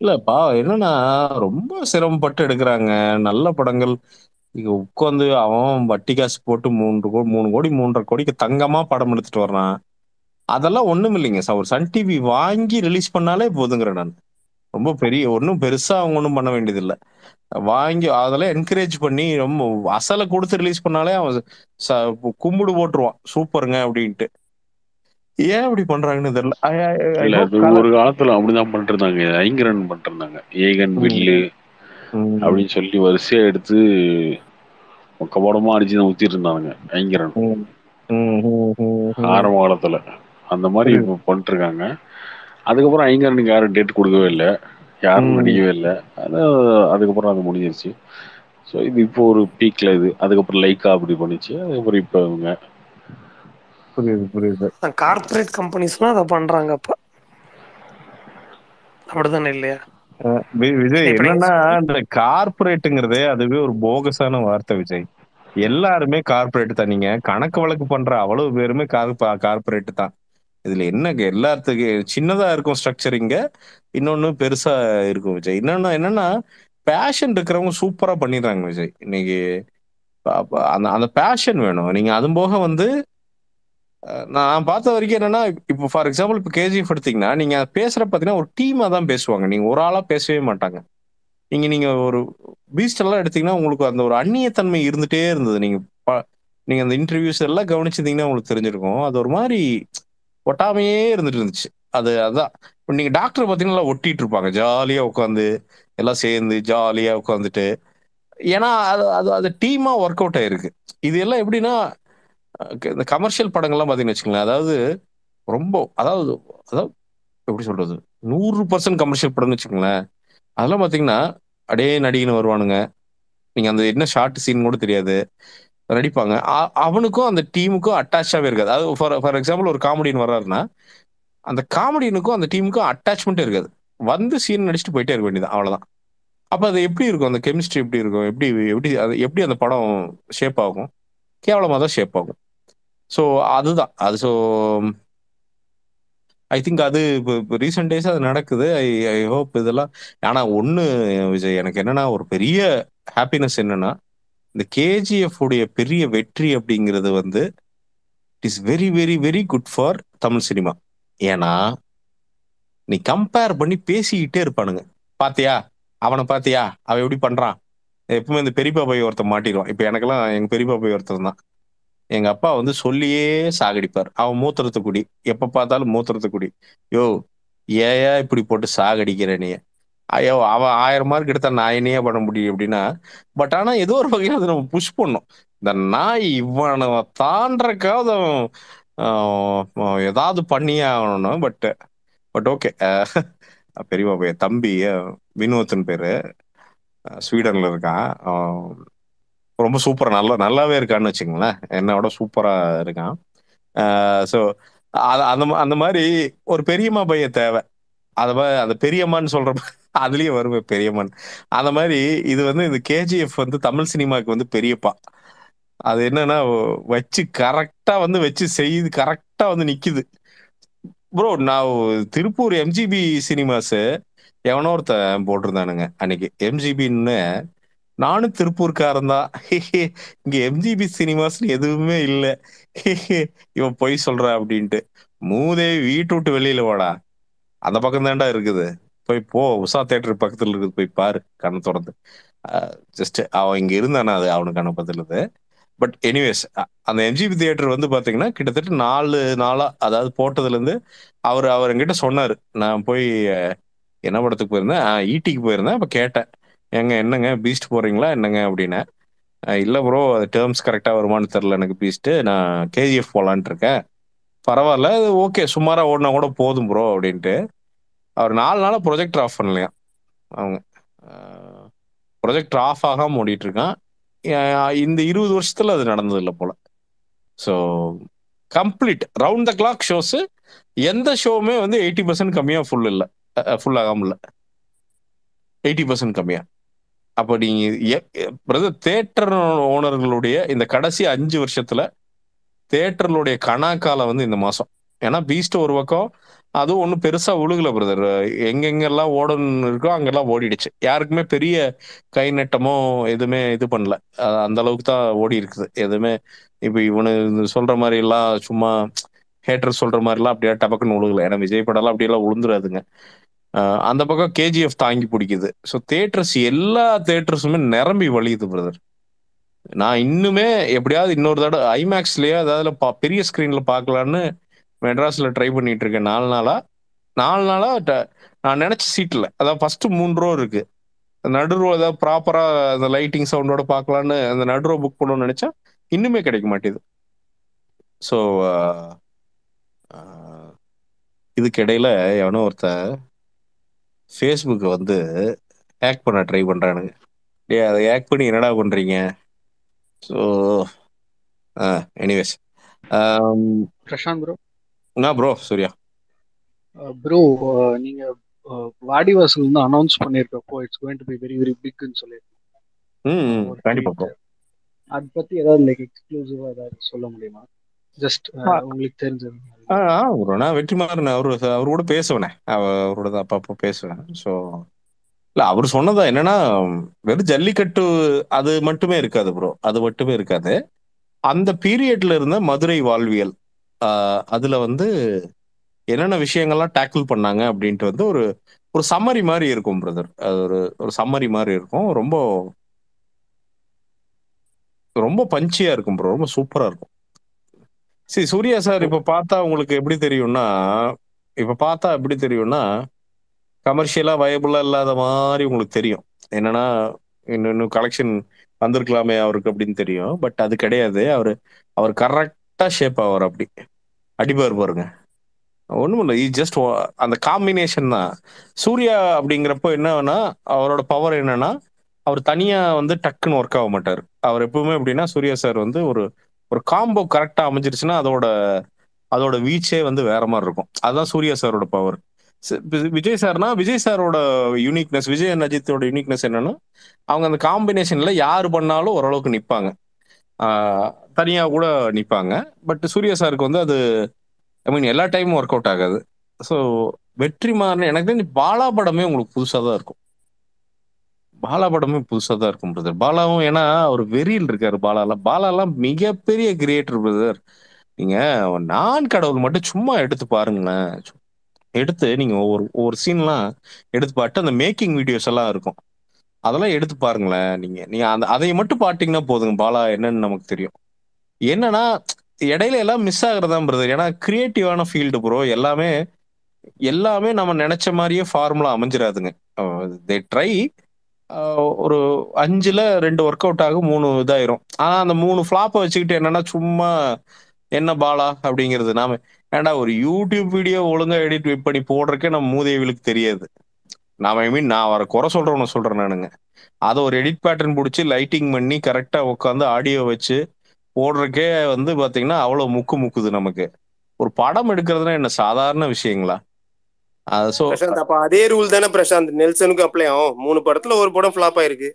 இல்ல பாவம் என்னன்னா, ரொம்ப சிரமப்பட்டு எடுக்குறாங்க. நல்ல படங்கள். இங்க உட்காந்து அவன் வட்டி காசு போட்டு 3 கோ 3 கோடி, 3 1/2 கோடிக்கு தங்கமா படம் எடுத்துட்டு வர்றான். அதெல்லாம் ஒண்ணும் இல்லைங்க. ச ஒரு சன் டிவி வாங்கி ரிலீஸ் பண்ணாலே போதுங்கிறேன் நான். ரொம்ப பெரிய ஒண்ணும் பெருசா அவங்க ஒண்ணும் பண்ண வேண்டியதில்ல. வாங்கி அதெல்லாம் என்கரேஜ் பண்ணி ரொம்ப அசல குடுத்து ரிலீஸ் பண்ணாலே அவன் ச கும்பிடு போட்டுருவான். சூப்பர்ங்க அப்டின்ட்டு. ஏன் இப்டி பண்றாங்கன்னு தெரியல. ஐ ஐ ஐ இல்ல ஹோப் அது கல ஒரு காலத்துல அப்படிதான் பண்ணிட்டு இருந்தாங்க. ஐங்கரன் பண்ணிட்டு இருந்தாங்க. ஏகன், ம். வில்லு ம். அப்படின்னு சொல்லி வரிசையா எடுத்து கபடமா அடிச்சு தான் ஊத்திட்டு இருந்தானுங்க. ஐங்கரன். ம். ம், ம், ம், ம். ஆரம்ப காலத்துல. அந்த மாரி புரியுது. இப்ப பண்ணிட்டு இருக்காங்க. அதுக்கப்புறம் ஐங்கரனுக்கு யாரும் டேட் குடுக்கவே இல்ல. யாரும் ம். நடிக்கவே இல்ல. அது அதுக்கப்புறம் அது முடிஞ்சிருச்சு. ஸோ இது இப்போ ஒரு பீக்ல இது. அதுக்கப்புறம் லைக்கா அப்படி பண்ணுச்சு. அதுக்கப்புறம் இப்ப இவங்க. புரியுது, புரியுது. கார்ப்பரேட் கம்பெனிஸ்லாம் அத பண்றாங்க அப்ப. அப்படிதானே இல்லையா? அ வி விஜய் இப்ப நீங்க என்னன்னா, சொல் இந்த கார்ப்பரேட்ங்கிறதே அதுவே ஒரு போகஸான வார்த்தை விஜய். எல்லாருமே கார்ப்பரேட் தான். நீங்க கணக்கு வழக்கு பண்ற அவ்வளவு பேருமே கார்ப் கார்ப்பரேட் தான். இதுல என்னங்க எல்லாத்துக்கு சின்னதா இருக்கும் ஸ்ட்ரக்சர் இங்க. இன்னொன்னு பெருசா இருக்கும் விஜய். இன்னொன்னு என்னன்னா, பேஷன் இருக்கிறவங்க சூப்பரா பண்ணிடுறாங்க விஜய். இன்னைக்கு ப ப அந்த அந்த பேஷன் வேணும். நீங்க அதுவும் போக வந்து அ நான் பார்த்த வரைக்கும் என்னன்னா, இப்போ ஃபார் எக்ஸாம்பிள் இப்ப கேஜிஎஃப் எடுத்தீங்கன்னா, நீங்க பேசுறப்ப பார்த்தீங்கன்னா, ஒரு டீமா தான் பேசுவாங்க. நீங்க ஒரு ஆளா பேசவே மாட்டாங்க. நீங்க நீங்க ஒரு பீஸ்ட் எல்லாம் எடுத்தீங்கன்னா, உங்களுக்கு அந்த ஒரு அந்நியத்தன்மை இருந்துட்டே இருந்தது. நீங்க ப நீங்க அந்த இன்டர்வியூஸ் எல்லாம் கவனிச்சிருந்தீங்கன்னா உங்களுக்கு தெரிஞ்சிருக்கும். அது ஒரு மாரி ஒட்டாமையே இருந்துட்டு இருந்துச்சு. அது அதான். இப்ப நீங்க டாக்டர் பார்த்தீங்கன்னா, ஒட்டிட்டு இருப்பாங்க. ஜாலியா உட்காந்து, எல்லாம் சேர்ந்து ஜாலியா உட்காந்துட்டு. ஏன்னா, அது அது அது டீமா ஒர்க் அவுட் ஆயிருக்கு. இது எல்லாம் எப்படின்னா, அ இந்த கமர்ஷியல் படங்கள்லாம் பார்த்தீங்கன்னு வச்சுக்கங்களேன், அதாவது ரொம்ப அதாவது அதாவது எப்படி சொல்றது? 100% கமர்ஷியல் படம்னு வச்சுக்கங்களேன். அதெல்லாம் பார்த்தீங்கன்னா, அப்படியே நடிகன்னு வருவானுங்க. நீங்க அந்த என்ன ஷார்ட் சீன் கூட தெரியாது. நடிப்பாங்க. அ அவனுக்கும் அந்த டீமுக்கும் அட்டாச்சாவே இருக்காது. அதாவது ஃபார் ஃபார் எக்ஸாம்பிள் ஒரு காமெடியன் வர்றாருன்னா, அந்த காமெடியனுக்கும் அந்த டீமுக்கும் அட்டாச்மென்ட்டே இருக்காது. வந்து சீன் நடிச்சுட்டு போயிட்டே இருக்க வேண்டியது தான். அவ்வளோதான். அப்ப அது எப்படி இருக்கும்? அந்த கெமிஸ்ட்ரி எப்படி இருக்கும்? எப்படி எப்படி அது எப்படி அந்த படம் ஷேப் ஆகும்? கேவலமா தான் ஷேப் ஆகும். ஸோ அதுதான். அது ஸோ ஐ திங்க் அது இப்ப இப்ப ரீசென்ட் டேஸா அது நடக்குது. ஐ ஐ ஹோப் இதெல்லாம் ஆனா ஒண்ணு விஜய் எனக்கு என்னன்னா, ஒரு பெரிய ஹேப்பினஸ் என்னன்னா, இந்த கேஜிஎஃப் உடைய பெரிய வெற்றி அப்படிங்கிறது வந்து, it is very, very, very good for Tamil cinema. ஏன்னா, நீ கம்பேர் பண்ணி பேசிக்கிட்டே இருப்பானுங்க. "பாத்தியா? அவன பாத்தியா? அவன் எப்படி பண்றான்?" எப்பவுமே இந்த பெரியப்பா பையன் ஒருத்தன் மாட்டிருவான். இப்ப எனக்கெல்லாம் எங்க பெரியப்பா பையன் ஒருத்தன் தான். எங்க அப்பா வந்து சொல்லியே சாகடிப்பார். அவன் மூத்திரத்து குடி. எப்ப பார்த்தாலும் மூத்திரத்து குடி. "யோவ்! ஏன்யா இப்படி போட்டு சாகடிக்கிற நீ?" ஐயோ! அவன் 1000 மார்க் எடுத்தா நான் என்னய்யா பண்ண முடியும்? அப்படின்னா, பட் ஆனா ஏதோ ஒரு வகையில அத நம்ம புஷ் பண்ணோம். இந்த நாய் இவன தாண்டுறதுக்காவது அவன் அ ஏதாவது பண்ணியே ஆகணும். But but okay. அ பெரியப்பா பையன் தம்பி வினோத்ன்னு பேரு. அ ஸ்வீடன்ல இருக்கான். அ ரொம்ப சூப்பரா நல்லா நல்லாவே இருக்கான்னு வச்சுக்கங்களேன். என்ன விட சூப்பரா இருக்கான். அ ஸோ அ அந்த அந்த மாரி ஒரு பெரியம்மா பையன் தேவை. அத மா அந்த பெரியம்மான்னு சொல்றப்ப அதுலயும் வருமே பெரியம்மான்னு. அந்த மாரி இது வந்து இந்த கேஜிஎஃப் வந்து தமிழ் சினிமாக்கு வந்து பெரியப்பா. அது என்னன்னா, வச்சு கரெக்ட்டா வந்து வச்சு செய்யுது. கரெக்ட்டா வந்து நிக்குது. ப்ரோ நான் திருப்பூர் எம்ஜிபி சினிமாஸ் எவனோ ஒருத்தன் போட்டிருந்தானுங்க அன்னைக்கு. எம்ஜிபின்னு நானும் திருப்பூர்காரன் தான். இங்க எம்ஜிபி சினிமாஸ்ன்னு எதுவுமே இல்ல. இவன் பொய் சொல்றான் அப்படின்ட்டு. மூதேவி வீட்ட விட்டு வெளியில வாடா. அந்த பக்கம் தான்டா இருக்குது. போய் போ. உஷா தியேட்டர் பக்கத்துல இருக்குது. போய் பாரு கண்ண தொறந்து. அ ஜஸ்ட் அவன் இங்க இருந்தானா அது அவனுக்கான பதில் இது. பட் எனிவேஸ் அ அந்த எம்ஜிபி தியேட்டர் வந்து பார்த்தீங்கன்னா, கிட்டத்தட்ட 4 நாளா அதாவது போட்டதுலருந்து அவரு அவர் என்கிட்ட சொன்னாரு. நான் போய் என்ன படத்துக்கு போயிருந்தேன்? அ ஈட்டிக்கு போயிருந்தேன். அப்ப கேட்டேன். "ஏங்க என்னங்க பீஸ்ட் போடுறீங்களா என்னங்க?" அப்படின்னேன். "அ இல்ல ப்ரோ அது டெர்ம்ஸ் கரெக்ட்டா வருமான்னு தெரியல எனக்கு பீஸ்ட். நான் கேஜிஎஃப் போலான்ட்டு இருக்கேன்." "பரவால்ல. ஓகே சுமாரா ஓடுனா கூட போதும் ப்ரோ" அப்படின்ட்டு. அவர் 4 நாளா ப்ரொஜெக்டர் ஆஃப் பண்ணலையாம். அவங்க. அ ப்ரொஜெக்டர் ஆஃப் ஆகாம ஓடிட்டு இருக்கான். அ இந்த 20 வருஷத்துல அது நடந்ததில்ல போல. So complete round the clock shows எந்த ஷோவுமே வந்து 80% கம்மியா ஃபுல் இல்ல. அ ஃபுல் ஆகாம இல்ல. 80% கம்மியா. அப்ப நீங்க எ எ பிரதர் தியேட்டர் ஓனர்களுடைய இந்த கடைசி 5 வருஷத்துல தியேட்டர்களுடைய கனாக்கால வந்து இந்த மாசம். ஏன்னா பீஸ்ட் ஒரு பக்கம் அதுவும் ஒன்றும் பெருசா உழுகல பிரதர் எங்கெங்கெல்லாம் ஓடணும்னு இருக்கோ அங்கெல்லாம் ஓடிடுச்சு யாருக்குமே பெரிய கை நட்டமோ எதுவுமே இது பண்ணல அஹ் அந்த அளவுக்கு தான் ஓடி இருக்குது எதுவுமே இப்போ இவனு சொல்ற மாதிரி எல்லாம் சும்மா ஹேட்டர் சொல்ற மாதிரிலாம் அப்படியே டபக்குன்னு உழுகல ஏன்னா விஜய் படம்லாம் அப்படியெல்லாம் உளுந்துராதுங்க அஹ் அந்த பக்கம் கேஜிஎஃப் தாங்கி பிடிக்குது ஸோ தேட்டர்ஸ் எல்லா தேட்டர்ஸுமே நிரம்பி வழியுது பிரதர் நான் இன்னுமே எப்படியாவது இன்னொரு தடவை ஐமேக்ஸ்லயே அதாவது பா- பெரிய ஸ்க்ரீன்ல பார்க்கலான்னு மெட்ராஸ்ல ட்ரை பண்ணிட்டு இருக்கேன் நாலு நாளா நாலு நாளா ட- நான் நினைச்ச சீட்ல அதாவது ஃபர்ஸ்ட் மூணு ரோ இருக்கு நடு ரோ ஏதாவது ப்ராப்பரா அந்த லைட்டிங் சவுண்டோட பார்க்கலான்னு அந்த நடு ரோ புக் பண்ணணும்னு நினைச்சா இன்னுமே கிடைக்க மாட்டேது ஸோ இதுக்கு இடையில எவனோ ஒருத்தன் ஃபேஸ்புக்கை வந்து ஹேக் பண்ண ட்ரை பண்றானுங்க டேய் அதை ஹேக் பண்ணி என்னடா பண்றீங்க ஸோ எனிவேஸ் பிரசாந்த் ப்ரோ என்ன ப்ரோ சூர்யா ப்ரோ நீங்க அஹ், வாடிவாசல் வந்து அனௌன்ஸ் பண்ணிருக்கப்போ it's going to be very very பிக்னு சொல்லியிருக்கோம் ம் ம், ஒரு கண்டிப்பா ப்ரோ tweet. அது பத்தி ஏதாவது லைக் எக்ஸ்க்ளூசிவா ஏதாவது சொல்ல முடியுமா ஜஸ்ட் உங்களுக்கு தெரிஞ்சது ஆ ஆ ப்ரோ நான் வெற்றிமாறன் அவரு அவர் கூட பேசுவேனே அவ- அவரோட தான் அப்பப்போ பேசுவேன் ஸோ இல்ல அவர் சொன்னதா என்னன்னா வெறும் ஜல்லிக்கட்டு அது மட்டுமே இருக்காது ப்ரோ அது மட்டுமே இருக்காது அந்த பீரியட்ல இருந்த மதுரை வாழ்வியல் ஆஹ் அதுல வந்து என்னென்ன விஷயங்கள்லாம் டேக்கிள் பண்ணாங்க அப்படின்ட்டு வந்து ஒரு ஒரு சம்மரி மாதிரி இருக்கும் பிரதர் அது ஒரு ஒரு சம்மரி மாதிரி இருக்கும் ரொம்ப ரொம்ப பஞ்சியா இருக்கும் ப்ரோ ரொம்ப சூப்பரா இருக்கும் சரி சூர்யா சார் இப்ப பார்த்தா உங்களுக்கு எப்படி தெரியும்னா இப்ப பார்த்தா எப்படி தெரியும்னா கமர்ஷியலா வயபுளா இல்லாத மாதிரி உங்களுக்கு தெரியும் என்னன்னா இன்னும் இன்னும் கலெக்ஷன் வந்திருக்கலாமே அவருக்கு அப்படின்னு தெரியும் பட் அது கிடையாது அவர் அவர் கரெக்டா ஷேப் ஆவார் அப்படி அடிப்பார் பாருங்க ஒண்ணும் இல்லை ஜஸ்ட் அந்த காம்பினேஷன் தான் சூர்யா அப்படிங்கிறப்போ என்னன்னா அவரோட பவர் என்னன்னா அவர் தனியா வந்து டக்குன்னு ஒர்க் ஆக மாட்டார் அவர் எப்பவுமே எப்படின்னா சூர்யா சார் வந்து ஒரு ஒரு காம்போ கரெக்டா அமைஞ்சிருச்சுன்னா அதோட அதோட வீச்சே வந்து வேற மாதிரி இருக்கும் அதுதான் சூர்யா சாரோட பவர் விஜய் சார்னா விஜய் சாரோட யூனிக்னஸ் விஜய் and அஜித்தோட யூனிக்னஸ் என்னன்னா அவங்க அந்த காம்பினேஷன்ல யாரு பண்ணாலும் ஓரளவுக்கு நிப்பாங்க ஆஹ் தனியா கூட நிப்பாங்க பட் சூர்யா சாருக்கு வந்து அது ஐ மீன் எல்லா டைமும் ஒர்க் அவுட் ஆகாது ஸோ வெற்றிமாறன் எனக்கு தெரிஞ்சு பாலா படமே உங்களுக்கு புதுசாக தான் இருக்கும் பாலா படமே புதுசாக தான் இருக்கும் பிரதர் பாலாவும் ஏன்னா அவர் வெறியில் இருக்காரு பாலாலாம் பாலாலாம் மிகப்பெரிய கிரியேட்டர் பிரதர் நீங்க நான் கடவுள் மட்டும் சும்மா எடுத்து பாருங்களேன் சு- எடுத்து நீங்க ஒவ்வொரு ஒவ்வொரு சீன்லாம் எடுத்து பார்த்து அந்த மேக்கிங் வீடியோஸ் எல்லாம் இருக்கும் அதெல்லாம் எடுத்து பாருங்களேன் நீங்க நீங்க அந்த அதை மட்டும் பாத்தீங்கன்னா போதுங்க பாலா என்னன்னு நமக்கு தெரியும் என்னன்னா இடையில எல்லாம் மிஸ் ஆகுறதா பிரதர் ஏன்னா கிரியேட்டிவான ஃபீல்டு ப்ரோ எல்லாமே எல்லாமே நம்ம நினைச்ச மாதிரியே ஃபார்முலா அமைஞ்சிராதுங்க தே ட்ரை ஒரு அஞ்சுல ரெண்டு ஒர்க் அவுட் ஆகும் மூணு இதாயிரும் ஆனா அந்த மூணு ஃபிளாப்பை வச்சுக்கிட்டு என்னன்னா சும்மா என்ன பாலா அப்படிங்கிறது நாம ஏன்டா ஒரு யூடியூப் வீடியோ ஒழுங்கா எடிட் பண்ணி போடுறக்கே நம்ம மூதேவிகளுக்கு தெரியாது நான் ஐ மீன் நான் அவரை குறை சொல்றவன சொல்றேன் நானுங்க அதை ஒரு எடிட் பேட்டர்ன் பிடிச்சி லைட்டிங் பண்ணி கரெக்டா உட்காந்து ஆடியோ வச்சு போடுறக்கே வந்து பாத்தீங்கன்னா அவ்வளவு முக்கு முக்குது நமக்கு ஒரு படம் எடுக்கிறதுனா என்ன சாதாரண விஷயங்களா அது ஸோ பிரசாந்த் அப்ப அதே ரூல் தானே பிரசாந்த் நெல்சனுக்கு அப்ளை ஆகும் மூணு படத்துல ஒரு படம் ஃபிளாப் ஆயிருக்கு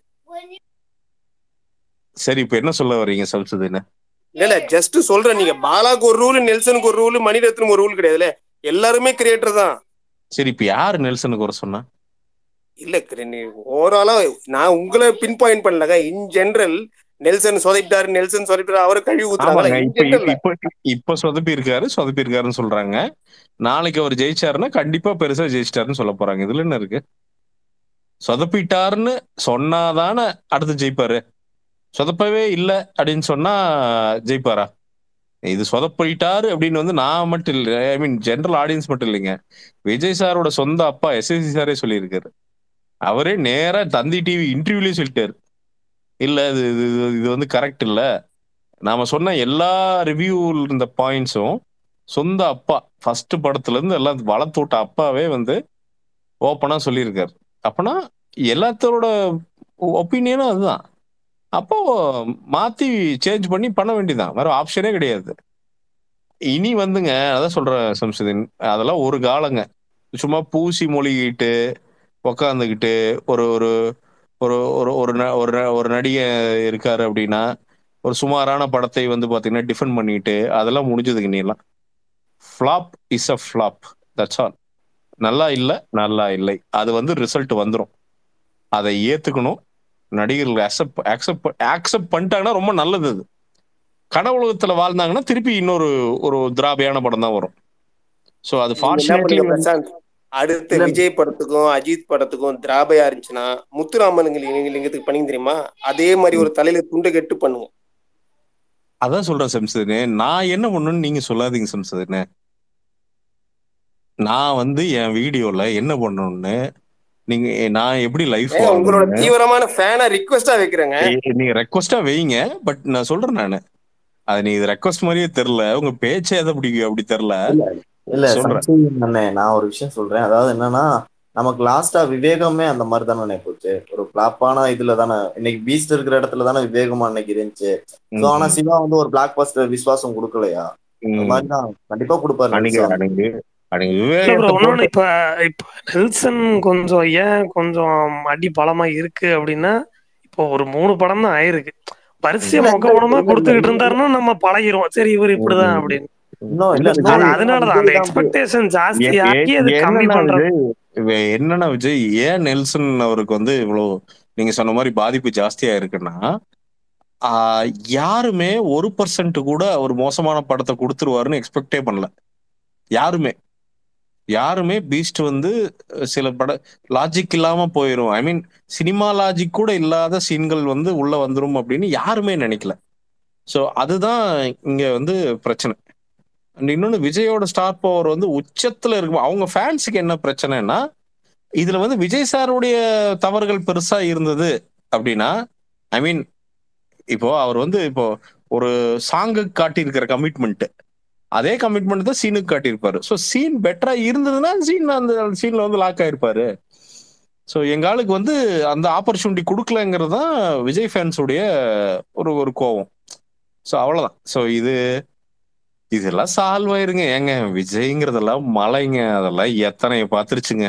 சரி இப்ப என்ன சொல்ல வர்றீங்க சம்சுதீன் இல்ல இல்ல ஜஸ்ட் சொல்றேன் நீங்க பாலாக்கு ஒரு ரூல் நெல்சனுக்கு ஒரு ரூல் மணிரத்னம் ஒரு ரூல் கிடையாதுல்ல எல்லாருமே கிரியேட்டர் தான் சரி இப்ப யாரு நெல்சனுக்கு வர சொன்னா இல்ல ஓவராலா நான் உங்களை பின் பாயிண்ட் பண்ணலங்க இன் ஜெனரல் நெல்சன் சொதைப்பிட்டாரு நெல்சன் சொதைப்பிட்டாரு அவரை கழுவி ஊத்துறாங்களா ஆமாங்க in இப்ப general. இப்ப இப்ப இப்ப சொதப்பி இருக்காரு சொதப்பி இருக்காருன்னு சொல்றாங்க நாளைக்கு அவர் ஜெயிச்சாருன்னா கண்டிப்பா பெருசா ஜெயிச்சிட்டாருன்னு சொல்ல போறாங்க இதுல என்ன இருக்கு சொதப்பிட்டாருன்னு சொன்னாதானே அடுத்து ஜெயிப்பாரு சொதப்பவே இல்லை அப்படின்னு சொன்னா ஜெயிப்பாரா இது சொதப்பிட்டாரு அப்படின்னு வந்து நான் மட்டும் இல்லை ஐ மீன் ஜெனரல் ஆடியன்ஸ் மட்டும் இல்லைங்க விஜய் சாரோட சொந்த அப்பா எஸ்எஸ்சி சாரே சொல்லியிருக்காரு அவரே நேரா தந்தி டிவி இன்டர்வியூலயே சொல்லிட்டாரு இல்ல இது இது இது- இது வந்து கரெக்ட் இல்ல நாம சொன்ன எல்லா ரிவ்யூல இருந்த பாயிண்ட்ஸும் சொந்த அப்பா ஃபர்ஸ்ட் படத்துல இருந்து எல்லாம் வளர்த்து விட்ட அப்பாவே வந்து ஓப்பனா சொல்லியிருக்காரு அப்பனா எல்லாத்தோட ஒப்பீனியனும் அதுதான் அப்போ மாத்தி சேஞ்ச் பண்ணி பண்ண வேண்டியதான் வேற ஆப்ஷனே கிடையாது இனி வந்துங்க அதான் சொல்றேன் சம்சுதீன் அதெல்லாம் ஒரு காலங்க சும்மா பூசி மொழிகிட்டு உக்காந்துக்கிட்டு ஒரு ஒரு ஒரு ஒரு ஒரு ந- ஒரு ந- ஒரு நடிகை இருக்காரு அப்படின்னா ஒரு சுமாரான படத்தை வந்து பாத்தீங்கன்னா டிஃபெண்ட் பண்ணிட்டு அதெல்லாம் முடிஞ்சதுங்க நீ எல்லாம் flop is a flop that's all நல்லா இல்லை நல்லா இல்லை அது வந்து ரிசல்ட் வந்துடும் அதை ஏத்துக்கணும் நடிகர்கள் அக்செப்ட் அக்செப்ட் அக்செப்ட் பண்ணிட்டாங்கன்னா ரொம்ப நல்லது அது கடவுளகத்துல வாழ்ந்தாங்கன்னா திருப்பி இன்னொரு ஒரு திராபியான படம் தான் வரும் ஸோ அது நீங்க என்ன ஃபார்ச்சுனேட்லி பண்ணீங்க பிரசாந்த் அடுத்த இல்ல விஜய் படத்துக்கும் அஜித் படத்துக்கும் திராபையா இருந்துச்சுன்னா முத்துராமலிங்க லிங்க- லிங்கத்துக்கு பண்ணீங்க தெரியுமா அதே மாதிரி ஒரு தலையில துண்டு கெட்டு பண்ணுவோம் அதான் சொல்றேன் சம்சதனே நான் என்ன பண்ணணும்னு நீங்க சொல்லாதீங்க சம்சதனே நான் வந்து என் வீடியோல என்ன பண்ணணும்னு நீங்க நான் எப்படி லைஃப் ஏங்க உங்களோட வாழணும்னு தீவிரமான ஃபேனா ரிக்வெஸ்டா வைக்கிறேங்க ஏய், நீங்க ரெக்வஸ்டா வைங்க பட் நான் சொல்றேன் நானு அது நீ இது ரெக்வஸ்ட் மாதிரியே தெரியல உங்க பேச்சே எதை பிடிக்கும் அப்படி தெரியல இல்ல இல்ல சொல்றேன் சம்சயம் அண்ணே நான் ஒரு விஷயம் சொல்றேன் அதாவது என்னன்னா நமக்கு லாஸ்டா விவேகமே அந்த மாதிரி தானே போச்சு ஒரு பிளாப்பான இதுல தானே இன்னைக்கு பீஸ்ட் இருக்கிற இடத்துல தானே விவேகமா அன்னைக்கு இருந்துச்சு சோ ஆனா ம், சிவா வந்து ஒரு பிளாக் பஸ்டர் விசுவாசம் கொடுக்கலையா அந்த ம். மாதிரி தான் கண்டிப்பா கொடுப்பாரு அன்னைக்கு நெல்சன் அன்னைக்கு அன்னைக்கு இல்ல ப்ரோ விவேகத்தை இன்னொன்னு போட்டு இப்ப இப்ப நெல்சன் கொஞ்சம் ஏன் கொஞ்சம் அடி பலமா இருக்கு அப்படின்னா இப்போ ஒரு மூணு படம் தான் ஆயிருக்கு வரிசையா இல்ல மொக்க இல்ல படமா இல்ல இல்ல கொடுத்துக்கிட்டு இல்ல இருந்தாருன்னா நம்ம பழகிருவோம் சரி இவர் இப்படிதான் ம், அப்படின்னு இன்னும் இல்ல இல்ல அது விஜய் நான் நான் அதனாலதான் அந்த விஜய் தான் bro. எக்ஸ்பெக்டேஷன் ஜாஸ்தி ஏ- ஏ- ஆக்கி அது கம்மி என்னன்னா பண்ற விஜய் வே- என்னன்னா விஜய் ஏன் நெல்சன் அவருக்கு வந்து இவ்வளவு நீங்க சொன்ன மாதிரி பாதிப்பு ஜாஸ்தியா இருக்குன்னா ஆஹ், யாருமே ஒரு பர்சன்ட் கூட ஒரு மோசமான படத்தை கொடுத்துருவாருன்னு எக்ஸ்பெக்டே பண்ணல யாருமே யாருமே பீஸ்ட் வந்து அஹ், சில பட லாஜிக் இல்லாம போயிரும் ஐ மீன் சினிமா லாஜிக் கூட இல்லாத சீன்கள் வந்து உள்ள வந்துரும் அப்படின்னு யாருமே நினைக்கல ஸோ அதுதான் இங்க வந்து பிரச்சனை அண்ட் இன்னொன்னு விஜயோட ஸ்டார் பவர் வந்து உச்சத்துல இருக்கும் அவங்க ஃபேன்ஸுக்கு என்ன பிரச்சனைனா இதுல வந்து விஜய் சாருடைய தவறுகள் பெருசா இருந்தது அப்படின்னா ஐ மீன் இப்போ அவர் வந்து இப்போ ஒரு சாங்குக்கு காட்டியிருக்கிற கமிட்மெண்ட் அதே கமிட்மெண்ட் தான் சீனுக்கு காட்டியிருப்பாரு ஸோ சீன் பெட்டரா இருந்ததுன்னா சீன் அந்த சீன்ல வந்து லாக் ஆயிருப்பாரு ஸோ எங்க ஆளுக்கு வந்து அந்த ஆப்பர்ச்சுனிட்டி கொடுக்கலங்கிறது தான் விஜய் ஃபேன்ஸுடைய ஒரு ஒரு கோவம் ஸோ அவ்வளவுதான் ஸோ இது இதெல்லாம் சால்வ் ஆயிருங்க ஏங்க விஜய்ங்கிறதெல்லாம் மலைங்க அதெல்லாம் எத்தனை பார்த்துருச்சுங்க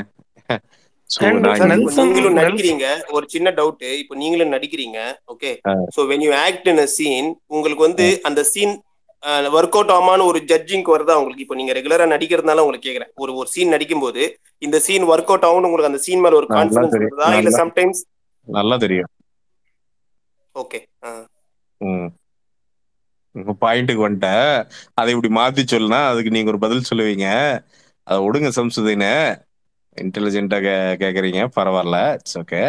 ஸோ And நான் பிரசாந்த், இது- இப்போ நெல்சன் நீங்களும் நெல்சன் நடிக்கிறீங்க ஒரு சின்ன டவுட் இப்போ நீங்களும் நடிக்கிறீங்க ஓகே ஆ, so when you act in a scene உங்களுக்கு வந்து அந்த சீன் ஒர்க் அவுட் ஆமான்னு ஒரு ஜட்ஜிங்க்கு வருதா உங்களுக்கு இப்போ நீங்க ரெகுலரா நடிக்கிறதுனால உங்களுக்கு கேக்குறேன் ஒரு ஒரு சீன் நடிக்கும்போது இந்த சீன் ஒர்க் அவுட் ஆகும்னு உங்களுக்கு அந்த சீன் மேல ஒரு நல்லா கான்ஃபிடன்ஸ் தெரியும் வருதா இல்ல நல்லா சம்டைம்ஸ் நல்லா தெரியும் ஓகே ம் உங்க பாயிண்ட்டுக்கு வந்துட்டேன் அதை இப்படி மாத்தி சொல்லுனா அதுக்கு நீங்க ஒரு பதில் சொல்லுவீங்க அதை விடுங்க சம்சுதீனு இன்டெலிஜென்ட்டா கே கேக்குறீங்க பரவாயில்ல இட்ஸ் ஓகே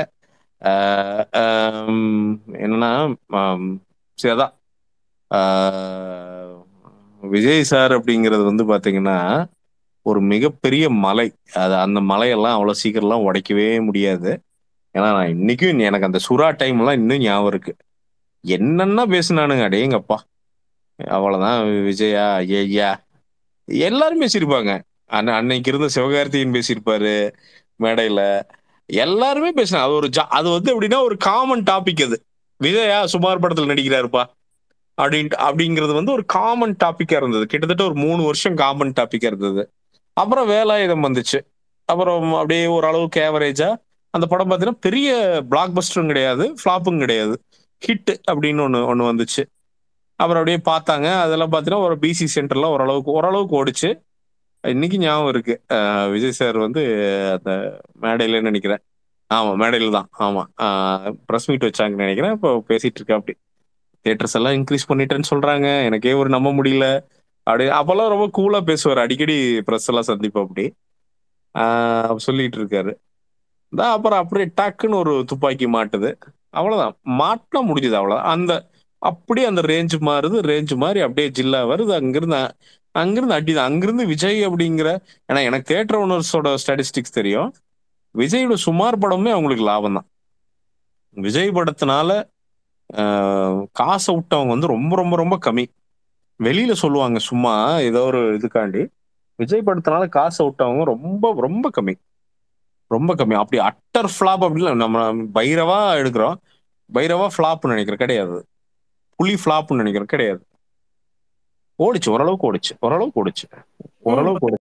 என்னன்னா ஆம், சரி அதான் ஆஹ், விஜய் சார் அப்படிங்கிறது வந்து பாத்தீங்கன்னா ஒரு மிகப்பெரிய மலை அது அந்த மலையெல்லாம் அவ்வளவு சீக்கிரம்லாம் உடைக்கவே முடியாது ஏன்னா நான் இன்னைக்கும் எனக்கு அந்த சுறா டைம் எல்லாம் இன்னும் ஞாபகம் இருக்கு என்னென்ன பேசினானுங்க அடேங்கப்பா அவ்வளவுதான் விஜயா ஐயா எல்லாரும் பேசியிருப்பாங்க அன்ன அன்னைக்கு இருந்த சிவகார்த்திகேயன் பேசியிருப்பாரு மேடையில எல்லாருமே பேசினாங்க அது ஒரு ஜா- அது வந்து எப்படின்னா ஒரு காமன் டாபிக் அது விஜயா சுமார் படத்துல நடிக்கிறாருப்பா அப்படின்ட்டு அப்படிங்கிறது வந்து ஒரு காமன் டாபிக்கா இருந்தது கிட்டத்தட்ட ஒரு மூணு வருஷம் காமன் டாபிக்கா இருந்தது அப்புறம் வேலாயுதம் வந்துச்சு அப்புறம் அப்படியே ஓரளவுக்கு ஆவரேஜா அந்த படம் பார்த்தீங்கன்னா பெரிய பிளாக் பஸ்டரும் கிடையாது ஃப்ளாப்பும் கிடையாது ஹிட் அப்படின்னு ஒன்று ஒன்று வந்துச்சு அப்புறம் அப்படியே பார்த்தாங்க அதெல்லாம் பார்த்தீங்கன்னா ஒரு பிசி சென்டர்ல ஓரளவுக்கு ஓரளவுக்கு ஓடிச்சு இன்னைக்கு ஞாபகம் இருக்கு அஹ் விஜய் சார் வந்து அந்த மேடையில நினைக்கிறேன் ஆமா மேடையில தான் ஆமா ப்ரெஸ் மீட் வச்சாங்கன்னு நினைக்கிறேன் இப்போ பேசிட்டு இருக்கேன் அப்படி தியேட்டர்ஸ் எல்லாம் இன்க்ரீஸ் பண்ணிட்டேன்னு சொல்றாங்க எனக்கே ஒரு நம்ப முடியல அப்படி அப்பெல்லாம் ரொம்ப கூலா பேசுவார் அடிக்கடி ப்ரெஸ் எல்லாம் சந்திப்போம் அப்படி ஆஹ் சொல்லிட்டு இருக்காரு தான் அப்புறம் அப்படியே டக்குன்னு ஒரு துப்பாக்கி மாட்டுது அவ்வளவுதான் மாட்டினா முடிஞ்சது அவ்வளவு அந்த அப்படியே அந்த ரேஞ்ச் மாறுது ரேஞ்ச் மாதிரி அப்படியே ஜில்லா வருது அங்கிருந்து அ- அங்கிருந்து அடிதான் அங்கிருந்து விஜய் அப்படிங்கிற ஏன்னா எனக்கு தேட்டர் ஓனர்ஸோட ஸ்டாட்டிஸ்டிக்ஸ் தெரியும் விஜயோட சுமார் படமே அவங்களுக்கு லாபம் தான் விஜய் படத்தினால ஆஹ், காசை விட்டவங்க வந்து ரொம்ப ரொம்ப ரொம்ப கம்மி வெளியில சொல்லுவாங்க சும்மா ஏதோ ஒரு இதுக்காண்டி விஜய் படத்தினால காசை விட்டவங்க ரொம்ப ரொம்ப கம்மி ரொம்ப கம்மி அப்படி அட்டர் ஃபிளாப் அப்படின்னு நம்ம பைரவா எடுக்கிறோம் பைரவா ஃபிளாப்னு நினைக்கிறேன் கிடையாது புலி ஃபிளாப்னு நினைக்கிறேன் கிடையாது ஓடிச்சு ஓரளவுக்கு ஓடிச்சு ஓரளவுக்கு ஓடிச்சு ஓரளவுக்கு ஓடிச்சு